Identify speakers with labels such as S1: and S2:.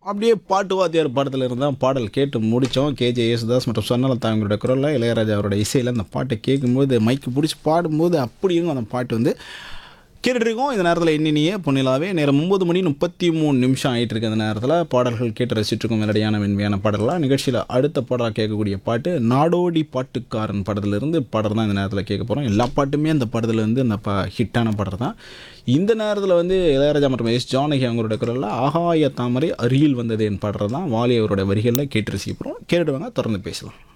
S1: அப்படியே பாட்டு வாத்தியார் படத்தில் இருந்தால் பாடல் கேட்டு முடித்தோம் கேஜே யேசுதாஸ் மற்றும் சொன்னலதா அவங்களுடைய குரலில் இளையராஜா அவரோட இசையில் அந்த பாட்டை கேட்கும்போது மைக்கு பிடிச்சி பாடும்போது அப்படியும் அந்த பாட்டு வந்து கேட்டுட்ருக்கோம் இந்த நேரத்தில் எண்ணினியே பொன்னிலாவே நேரம் ஒம்பது மணி முப்பத்தி மூணு நிமிஷம் ஆகிட்டு இருக்கு அந்த நேரத்தில் பாடல்கள் கேட்டு ரசிச்சிருக்கோம் மெலடியான மென்மையான பாடல்களாக நிகழ்ச்சியில் அடுத்த பாடலாக கேட்கக்கூடிய பாட்டு நாடோடி பாட்டுக்காரன் படத்துலேருந்து பாடல் தான் இந்த நேரத்தில் கேட்க போகிறோம் எல்லா பாட்டுமே அந்த படத்தில் வந்து அந்த ப ஹிட்டான பாடல் தான் இந்த நேரத்தில் வந்து இளையராஜா மற்றும் எஸ் ஜானகி அவங்களோட குரலில் ஆகாய தாமரை அருகில் வந்தது என் பாடுறது தான் வாலி அவரோட வரிகளில் கேட்டு ரசிக்க போகிறோம் கேட்டுடுவாங்க தொடர்ந்து பேசலாம்